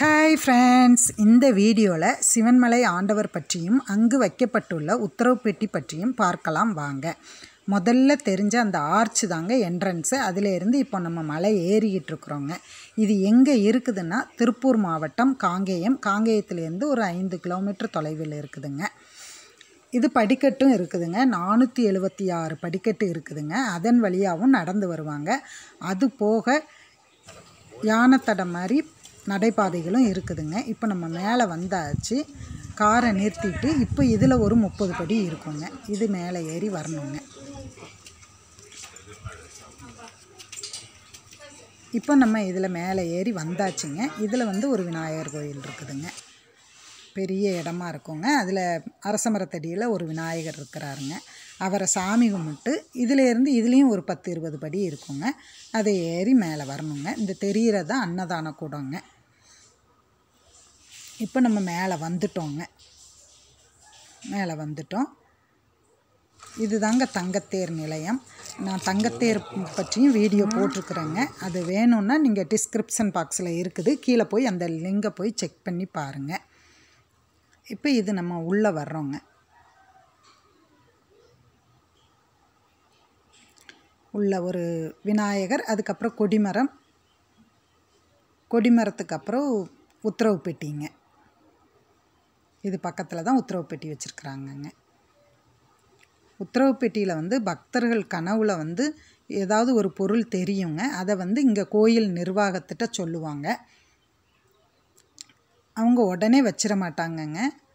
hi friends இந்த வீடியோவில் சிவன்மலை ஆண்டவர் பற்றியும் அங்கு வைக்கப்பட்டுள்ள உத்தரவு பெட்டி பற்றியும் பார்க்கலாம் வாங்க முதல்ல தெரிஞ்ச அந்த ஆர்ச் தாங்க என்ட்ரன்ஸு அதிலேருந்து இப்போ நம்ம மலை ஏறிக்கிட்டு இருக்கிறோங்க இது எங்கே இருக்குதுன்னா திருப்பூர் மாவட்டம் காங்கேயம் காங்கேயத்துலேருந்து ஒரு ஐந்து கிலோமீட்டர் தொலைவில் இருக்குதுங்க இது படிக்கட்டும் இருக்குதுங்க நானூற்றி எழுபத்தி ஆறு படிக்கட்டு இருக்குதுங்க அதன் வழியாகவும் நடந்து வருவாங்க அது போக யானைத்தடம் மாதிரி நடைபாதைகளும் இருக்குதுங்க இப்போ நம்ம மேலே வந்தாச்சு காரை நிறுத்திட்டு இப்போ இதில் ஒரு முப்பது படி இருக்குங்க இது மேலே ஏறி வரணுங்க இப்போ நம்ம இதில் மேலே ஏறி வந்தாச்சுங்க இதில் வந்து ஒரு விநாயகர் கோயில் இருக்குதுங்க பெரிய இடமா இருக்குங்க அதில் அரச மரத்தடியில் ஒரு விநாயகர் இருக்கிறாருங்க அவரை சாமி கும்பிட்டு இதிலேருந்து இதுலேயும் ஒரு பத்து இருபது படி இருக்குங்க அதை ஏறி மேலே வரணுங்க இந்த தெரிகிறது அன்னதான கூடங்க இப்போ நம்ம மேலே வந்துட்டோங்க மேலே வந்துட்டோம் இதுதாங்க தங்கத்தேர் நிலையம் நான் தங்கத்தேர் பற்றியும் வீடியோ போட்டிருக்குறேங்க அது வேணும்னா நீங்கள் டிஸ்கிரிப்ஷன் பாக்ஸில் இருக்குது கீழே போய் அந்த லிங்கை போய் செக் பண்ணி பாருங்கள் இப்போ இது நம்ம உள்ளே வர்றோங்க உள்ள ஒரு விநாயகர் அதுக்கப்புறம் கொடிமரம் கொடிமரத்துக்கு அப்புறம் உத்தரவு பெட்டிங்க இது பக்கத்தில் தான் உத்தரவு பெட்டி வச்சுருக்குறாங்கங்க உத்தரவு பெட்டியில் வந்து பக்தர்கள் கனவுல வந்து ஏதாவது ஒரு பொருள் தெரியுங்க அதை வந்து இங்கே கோயில் நிர்வாகத்திட்ட சொல்லுவாங்க அவங்க உடனே வச்சிட மாட்டாங்கங்க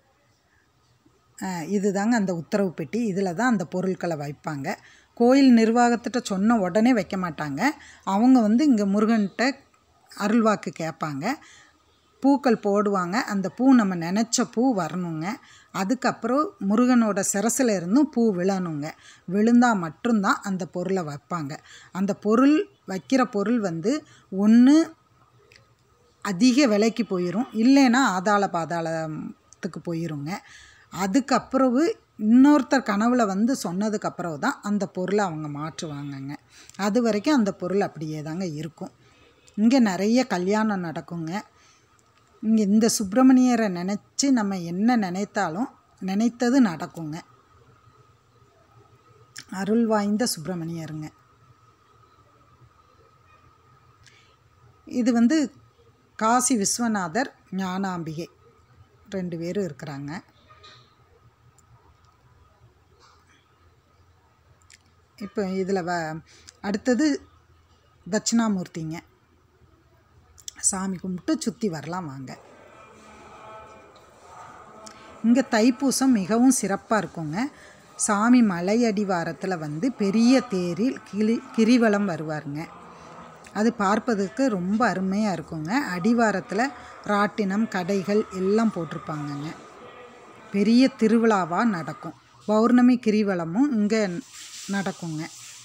இதுதாங்க அந்த உத்தரவு பெட்டி இதில் தான் அந்த பொருட்களை வைப்பாங்க கோயில் நிர்வாகத்திட்ட சொன்ன உடனே வைக்க மாட்டாங்க அவங்க வந்து இங்கே முருகன்கிட்ட அருள்வாக்கு கேட்பாங்க பூக்கள் போடுவாங்க அந்த பூ நம்ம நினச்ச பூ வரணுங்க அதுக்கப்புறம் முருகனோட சிரசில் இருந்தும் பூ விழணுங்க விழுந்தால் மட்டும்தான் அந்த பொருளை வைப்பாங்க அந்த பொருள் வைக்கிற பொருள் வந்து ஒன்று அதிக விலைக்கு போயிடும் இல்லைன்னா ஆதாள பாதாளத்துக்கு போயிருங்க அதுக்கப்புறவு இன்னொருத்தர் கனவுல வந்து சொன்னதுக்கப்புறம் தான் அந்த பொருளை அவங்க மாற்றுவாங்கங்க அது வரைக்கும் அந்த பொருள் அப்படியே தாங்க இருக்கும் இங்கே நிறைய கல்யாணம் நடக்குங்க இங்கே இந்த சுப்பிரமணியரை நினச்சி நம்ம என்ன நினைத்தாலும் நினைத்தது நடக்குங்க அருள் வாய்ந்த சுப்பிரமணியருங்க இது வந்து காசி விஸ்வநாதர் ஞானாம்பிகை ரெண்டு பேரும் இருக்கிறாங்க இப்போ இதில் வ அடுத்தது தட்சிணாமூர்த்திங்க சாமி கும்பிட்டு சுற்றி வரலாம் வாங்க இங்கே தைப்பூசம் மிகவும் சிறப்பாக இருக்குங்க சாமி மலையடிவாரத்தில் வந்து பெரிய தேரில் கிளி கிரிவலம் வருவாருங்க அது பார்ப்பதற்கு ரொம்ப அருமையாக இருக்குங்க அடிவாரத்தில் ராட்டினம் கடைகள் எல்லாம் போட்டிருப்பாங்கங்க பெரிய திருவிழாவாக நடக்கும் பௌர்ணமி கிரிவலமும் இங்கே நடக்குங்க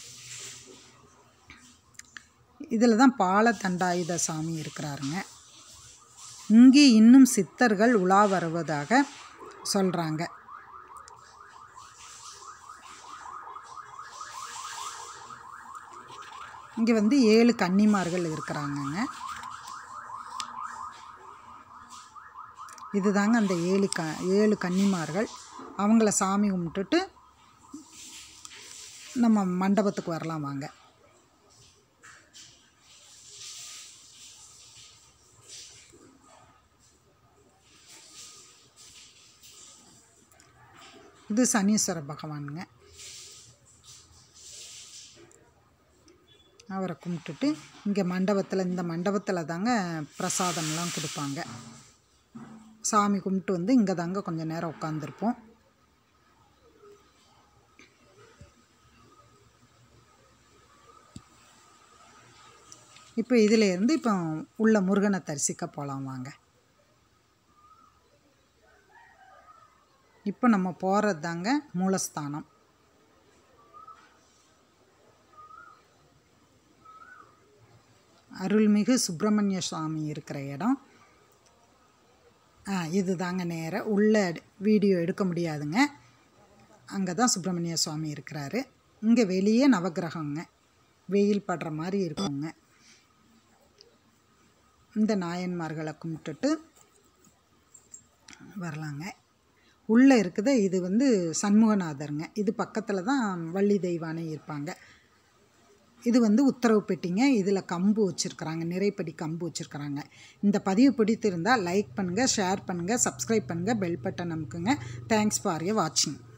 இதில் தான் பாலதண்டாயுத சாமி இருக்கிறாருங்க இங்கே இன்னும் சித்தர்கள் உலா வருவதாக சொல்கிறாங்க இங்கே வந்து ஏழு கன்னிமார்கள் இருக்கிறாங்கங்க இதுதாங்க அந்த ஏழு க ஏழு கன்னிமார்கள் அவங்கள சாமி கும்பிட்டுட்டு நம்ம மண்டபத்துக்கு வரலாம் வாங்க இது சனீஸ்வர பகவானுங்க அவரை கும்பிட்டுட்டு இங்கே மண்டபத்தில் இந்த மண்டபத்தில் தாங்க பிரசாதம்லாம் கொடுப்பாங்க சாமி கும்பிட்டு வந்து இங்கே தாங்க கொஞ்சம் நேரம் உட்காந்துருப்போம் இப்போ இதில் இருந்து இப்போ உள்ள முருகனை தரிசிக்க போகலாம் வாங்க இப்போ நம்ம போகிறது தாங்க மூலஸ்தானம் அருள்மிகு சுப்பிரமணிய சுவாமி இருக்கிற இடம் இது தாங்க நேராக உள்ள வீடியோ எடுக்க முடியாதுங்க அங்கே தான் சுப்பிரமணிய சுவாமி இருக்கிறாரு இங்கே வெளியே நவகிரகங்க வெயில் படுற மாதிரி இருக்குங்க இந்த நாயன்மார்களை கும்பிட்டுட்டு வரலாங்க உள்ளே இருக்குது இது வந்து சண்முகநாதருங்க இது பக்கத்தில் தான் வள்ளி தெய்வானை இருப்பாங்க இது வந்து உத்தரவு பெட்டிங்க இதில் கம்பு வச்சுருக்குறாங்க நிறைப்படி கம்பு வச்சுருக்குறாங்க இந்த பதிவு பிடித்திருந்தால் லைக் பண்ணுங்கள் ஷேர் பண்ணுங்கள் சப்ஸ்கிரைப் பண்ணுங்கள் பெல் பட்டன் அமுக்குங்க தேங்க்ஸ் ஃபார் ய வாட்சிங்